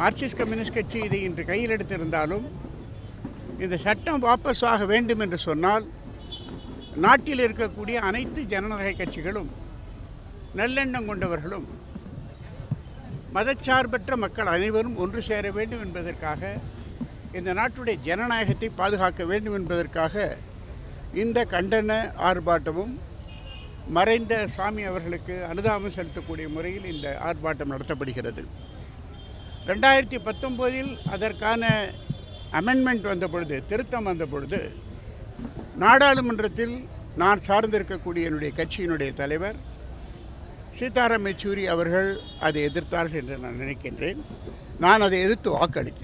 Marxist communist கட்சி இதை இன்று கையில் எடுத்திருந்தாலும் இந்த சட்டம் வாபஸ் ஆக வேண்டும் என்று சொன்னால் நாட்டில் இருக்கக்கூடிய அனைத்து ஜனநாயக கட்சிகளும் நல்லெண்ணம் கொண்டவர்களும் மதச்சார்பற்ற மக்கள் அனைவரும் ஒன்று சேர வேண்டும் என்பதற்காக இந்த நாட்டுடைய ஜனநாயகத்தை பாதுகாக்க வேண்டும் என்பதற்காக இந்த கண்டன ஆர்ப்பாட்டமும் மறைந்த சுவாமி அவர்களுக்கு அனுதாபம் செலுத்தக்கூடிய முறையில் இந்த ஆர்ப்பாட்டம் நடத்தப்படுகிறது ரெண்டாயிரத்தி பத்தொம்போதில் அதற்கான அமெண்ட்மெண்ட் வந்த பொழுது திருத்தம் வந்த பொழுது நாடாளுமன்றத்தில் நான் சார்ந்திருக்கக்கூடிய என்னுடைய கட்சியினுடைய தலைவர் சீதாராம் யெச்சூரி அவர்கள் அதை எதிர்த்தார்கள் என்று நான் நினைக்கின்றேன் நான் அதை எதிர்த்து வாக்களித்தேன்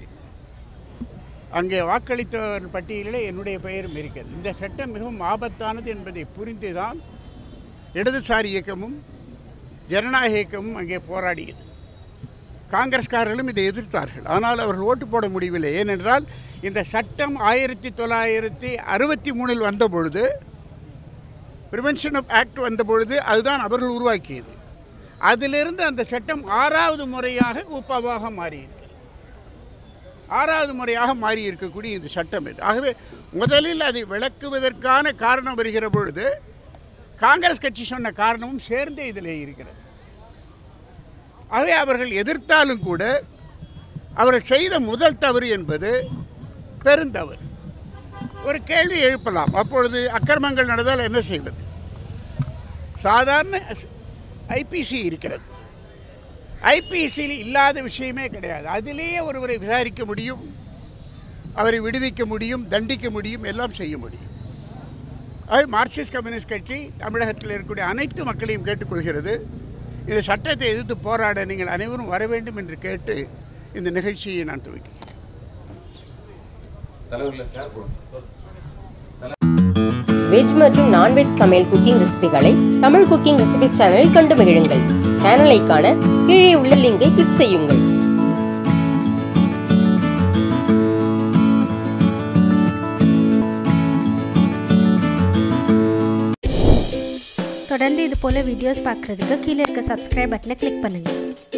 அங்கே வாக்களித்தவர் பட்டியலில் என்னுடைய பெயரும் இருக்கிறது இந்த சட்டம் மிகவும் ஆபத்தானது என்பதை புரிந்துதான் இடதுசாரி இயக்கமும் ஜனநாயக இயக்கமும் அங்கே போராடியது காங்கிரஸ்காரர்களும் இதை எதிர்த்தார்கள் ஆனால் அவர்கள் ஓட்டு போட முடியவில்லை ஏனென்றால் இந்த சட்டம் ஆயிரத்தி தொள்ளாயிரத்தி அறுபத்தி மூணில் வந்த பொழுது ப்ரிவென்ஷன் ஆஃப் ஆக்ட் வந்த பொழுது அதுதான் அவர்கள் உருவாக்கியது அதிலிருந்து அந்த சட்டம் ஆறாவது முறையாக உப்பாவாக மாறியது ஆறாவது முறையாக மாறி இருக்கக்கூடிய இந்த சட்டம் இது ஆகவே முதலில் அதை விளக்குவதற்கான காரணம் வருகிற பொழுது காங்கிரஸ் கட்சி சொன்ன காரணமும் சேர்ந்தே இதில் இருக்கிறது ஆகவே அவர்கள் எதிர்த்தாலும் கூட அவர்கள் செய்த முதல் தவறு என்பது பெருந்தவறு ஒரு கேள்வி எழுப்பலாம் அப்பொழுது அக்கிரமங்கள் நடந்தால் என்ன செய்வது சாதாரண ஐபிசி இருக்கிறது ஐபிசியில் இல்லாத விஷயமே கிடையாது அதிலேயே ஒருவரை விசாரிக்க முடியும் அவரை விடுவிக்க முடியும் தண்டிக்க முடியும் எல்லாம் செய்ய முடியும் அது மார்க்சிஸ்ட் கம்யூனிஸ்ட் கட்சி தமிழகத்தில் இருக்கக்கூடிய அனைத்து மக்களையும் கேட்டுக்கொள்கிறது இந்த சட்டத்தை எதிர்த்து போராட நீங்கள் அனைவரும் வர வேண்டும் என்று கேட்டு இந்த நிகழ்ச்சியை நான் துவக்கிறேன் தலைவரில் சேர் போடுங்க வெஜ் மற்றும் நான்வெஜ் சமையல் குக்கிங் ரெசிபிகளை தமிழ் குக்கிங் ரெசிபி சேனலில் கண்டு மகிழுங்கள் சேனலை காண கீழே உள்ள லிங்கை கிளிக் செய்யுங்கள் தொடர்ந்து இது போல் வீடியோஸ் பார்க்குறதுக்கு கீழே இருக்க சப்ஸ்கிரைப் பட்டனை கிளிக் பண்ணுங்கள்